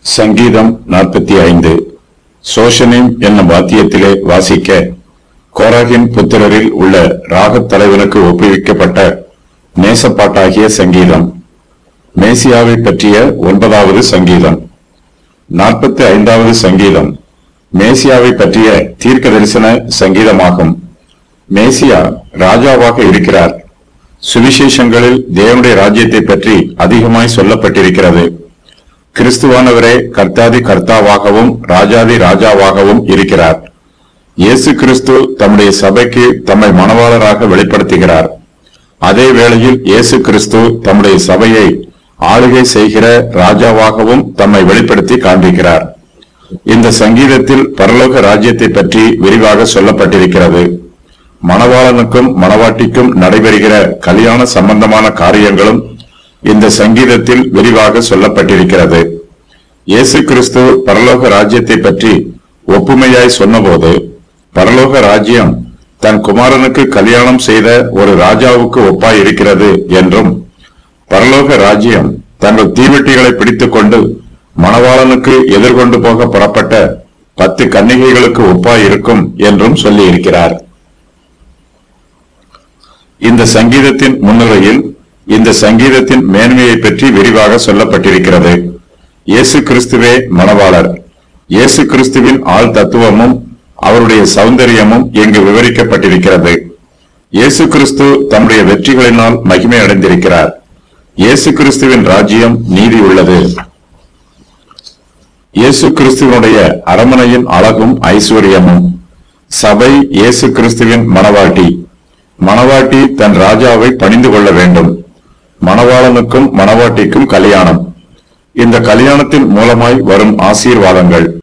சங்கீதம் நாற்பத்தி ஐந்து சோஷனிம் என்னும் வாத்தியத்திலே வாசிக்க கோராகின் புத்திரரில் உள்ள ராகத் தலைவனுக்கு ஒப்புவிக்கப்பட்ட நேசப்பாட்டாகிய சங்கீதம் மேசியாவை பற்றிய ஒன்பதாவது சங்கீதம் நாற்பத்தி ஐந்தாவது சங்கீதம் மேசியாவை பற்றிய தீர்க்க தரிசன சங்கீதமாகும் மேசியா ராஜாவாக இருக்கிறார் சுவிசேஷங்களில் தேவனுடைய ராஜ்யத்தை பற்றி அதிகமாய் சொல்லப்பட்டிருக்கிறது கிறிஸ்துவானவரே கர்த்தாதி கர்த்தாவாகவும் ராஜாதி ராஜாவாகவும் இருக்கிறார் இயேசு கிறிஸ்து தம்முடைய சபைக்கு தம்மை மணவாளராக வெளிப்படுத்துகிறார் அதே வேளையில் இயேசு கிறிஸ்து தம்முடைய சபையை ஆளுகை செய்கிற ராஜாவாகவும் தம்மை வெளிப்படுத்தி காண்பிக்கிறார் இந்த சங்கீதத்தில் பரலோக ராஜ்யத்தை பற்றி விரிவாக சொல்லப்பட்டிருக்கிறது மணவாளனுக்கும் மணவாட்டிக்கும் நடைபெறுகிற கல்யாண சம்பந்தமான காரியங்களும் இந்த சங்கீதத்தில் விரிவாக சொல்லப்பட்டிருக்கிறது இயேசு கிறிஸ்து பரலோக ராஜ்யத்தை பற்றி ஒப்புமையாய் சொன்னபோது பரலோக ராஜ்யம் தன் குமாரனுக்கு கல்யாணம் செய்த ஒரு ராஜாவுக்கு ஒப்பாய் இருக்கிறது என்றும் பரலோக ராஜ்யம் தங்கள் தீவெட்டிகளை பிடித்துக் கொண்டு மணவாளனுக்கு எதிர்கொண்டு போக புறப்பட்ட பத்து கன்னிகைகளுக்கு ஒப்பாய் இருக்கும் என்றும் சொல்லியிருக்கிறார் இந்த சங்கீதத்தின் முன்னுரையில் இந்த சங்கீதத்தின் மேன்மையை பற்றி விரிவாக சொல்லப்பட்டிருக்கிறது இயேசு கிறிஸ்துவே மணவாளர் இயேசு கிறிஸ்துவின் ஆள் தத்துவமும் அவருடைய சௌந்தரியமும் இங்கு விவரிக்கப்பட்டிருக்கிறது இயேசு கிறிஸ்து தம்முடைய வெற்றிகளினால் மகிமை அடைந்திருக்கிறார் இயேசு கிறிஸ்துவின் ராஜ்யம் நீதி உள்ளது இயேசு கிறிஸ்துவனுடைய அரமனையின் அழகும் ஐஸ்வர்யமும் சபை இயேசு கிறிஸ்துவின் மணவாட்டி மணவாட்டி தன் ராஜாவை பணிந்து கொள்ள வேண்டும் மணவாளனுக்கும் மணவாட்டிக்கும் கல்யாணம் இந்த கல்யாணத்தின் மூலமாய் வரும் ஆசீர்வாதங்கள்